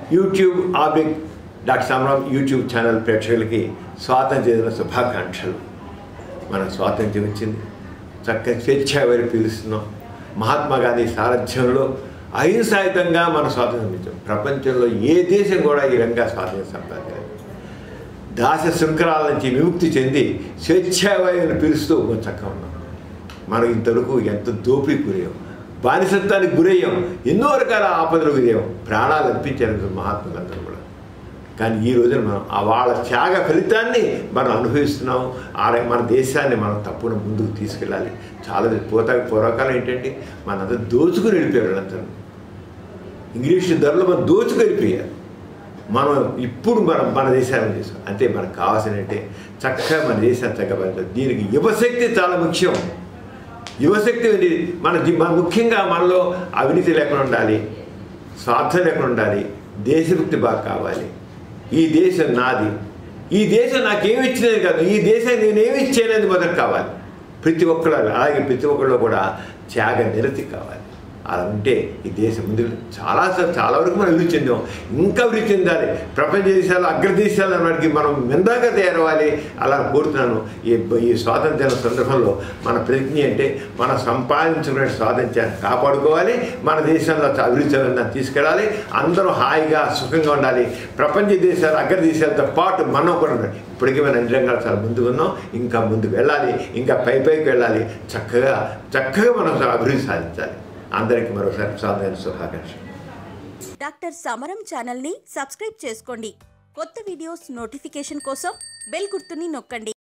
YouTube ఆబ్లిక్ doctor Samaram YouTube channel ప్రేక్షకులకి స్వాతంత్ర్య దిన శుభాకాంక్షలు మనకు స్వాతంత్ర్యం వచ్చింది చక్కగా స్వేచ్ఛా వైపు పిలుస్తున్నాం మహాత్మా గాంధీ సారథ్యంలో అహింసాయుతంగా మన స్వాతంత్రం ఇచ్చాం ప్రపంచంలో ఏ దేశం కూడా ఈ విధంగా స్వాతంత్రం సంపాదించలేదు దాస శృంఖలాల నుంచి విముక్తి చెంది స్వేచ్ఛావాయువుని పిలుస్తూ మనం చక్కగా ఉన్నాం మనం ఇంతవరకు ఎంత దోపిడీ గురయ్యాం బానిసత్వానికి గురయ్యాం ఎన్నో రకాల ఆపదలు గురయ్యాం ప్రాణాలు అర్పించారు మహాత్ములందరూ కూడా కానీ ఈ రోజున మనం ఆ వాళ్ళ త్యాగ ఫలితాన్ని మనం అనుభవిస్తున్నాం ఆ ర- మన దేశాన్ని మనం తప్పున ముందుకు తీసుకెళ్ళాలి చాలా పూత పూర్వకాలం ఏంటంటే మనంతా దోచుకుని వెళ్ళిపోయారు వాళ్ళందరూ ఇంగ్లీష్ ధరలు మనం దోచుకు వెళ్ళిపోయారు మనం ఇప్పుడు మనం మన దేశాన్ని చేసాం అంటే మనకు కావాల్సినట్టే చక్కగా మన దేశాన్ని చక్కబడతాం దీనికి యువశక్తి చాలా ముఖ్యం యువశక్తి ఉంది మన జీ- మన ముఖ్యంగా మనలో అవినీతి లేకుండా ఉండాలి స్వార్థం లేకుండా ఉండాలి దేశభక్తి బాగా కావాలి ఈ దేశం నాది ఈ దేశం నాకేమి ఇచ్చినది కాదు ఈ దేశం నేనేమి ఇచ్చేనది మొదటి కావాలి ప్రతి ఒక్కరు అలాగే ప్రతి ఒక్కళ్ళు కూడా త్యాగ నిరతి కావాలి అలా ఉంటే ఈ దేశం ముందు చాలా స- చాలా వరకు మనం అభివృద్ధి చెందాం ఇంకా అభివృద్ధి చెందాలి ప్రపంచ దేశాలు అగ్రదేశాలు అన్నటికి మనం మెందాగా తయారవ్వాలి అలా కోరుతున్నాను ఈ ఈ స్వాతంత్ర్య సందర్భంలో మన ప్రతిజ్ఞ అంటే మనం సంపాదించుకునే స్వాతంత్ర్యాన్ని కాపాడుకోవాలి మన దేశంలో అభివృద్ధి చెందాన్ని తీసుకెళ్ళాలి అందరూ హాయిగా సుఖంగా ఉండాలి ప్రపంచ దేశాలు అగ్ర దేశాలతో పాటు మనం కూడా ఉండాలి ఇప్పటికీ మనం అన్ని రంగాలు చాలా ముందుకు ఉన్నాం ఇంకా ముందుకు వెళ్ళాలి ఇంకా పై పైకి వెళ్ళాలి చక్కగా చక్కగా మనం అభివృద్ధి సాధించాలి అందరికీ మరోసారి స్వాతంత్ర శుభాకాంక్షలు డాక్టర్ సమరం ఛానల్ని సబ్స్క్రైబ్ చేసుకోండి కొత్త వీడియోస్ నోటిఫికేషన్ కోసం బెల్ గుర్తుని నొక్కండి